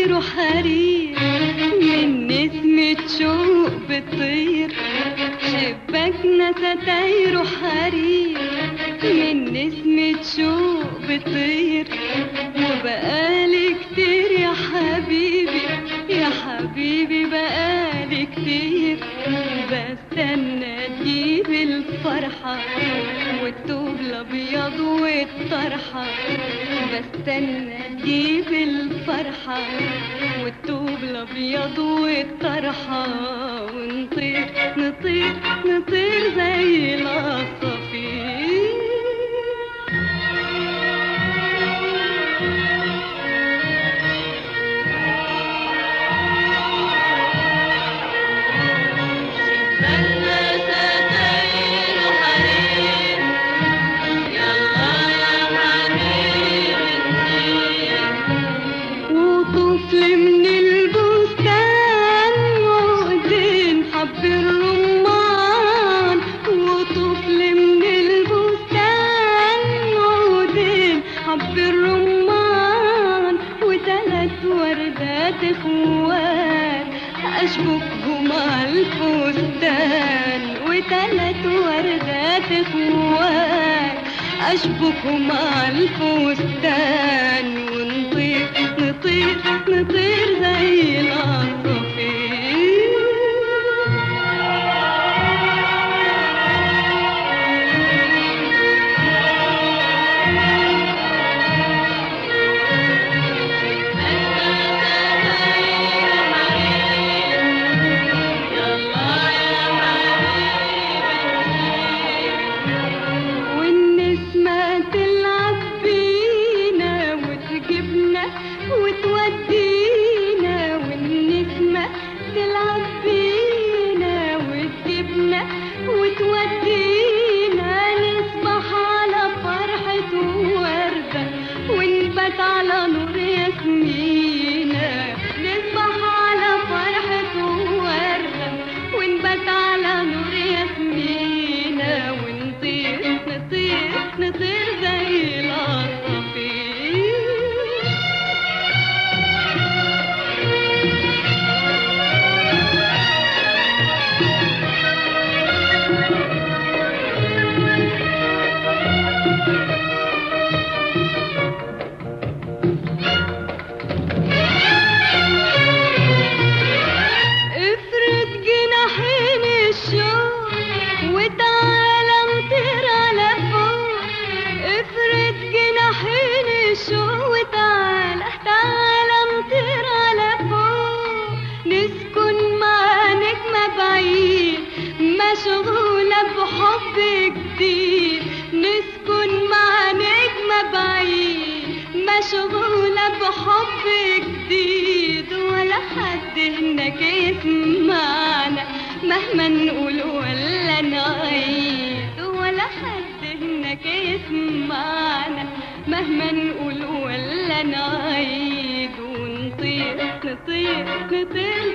ستاير حرير من نسمة شوق بتطير شباكنا ستاير حرير من نسمة شوق بتطير وبقالي كتير يا حبيبي يا حبيبي بقالي كتير بستنى تجيب الفرحة والثوب الأبيض والطرحة بستنى تجيب الفرحة والثوب الأبيض والطرحة ونطير نطير نطير زي العصافير وطفل من البستان وقدين حب الرمان وطفل من البستان وقدين حب الرمان وتلات وردات اخوات اشبكهم على الفستان وتلات وردات اخوات اشبكهم على الفستان ونطير نطير نطير زي العصافير والنسمة تلعب بينا وتجيبنا وتودينا والنسمة تلعب بينا وتجيبنا وتودينا نصبح على فرحة وردة ونبات على نور ياسمينة نصبح على فرحة وردة ونبات على نور ياسمينة ونطير نطير نطير زي العصافير افرد جناحين الشوق وتعالى نطير على فوق افرد جناحين الشوق وتعالى تعالى نطير على فوق نسكن مع نجمة بعيد مشغولة بحب جديد نسكن مع نجمة بعيد مشغولة بحب جديد ولا حد هناك يسمعنا مهما نقول ولا نعيد ولا حد هناك يسمعنا مهما نقول ولا نعيد ونطير نطير نطير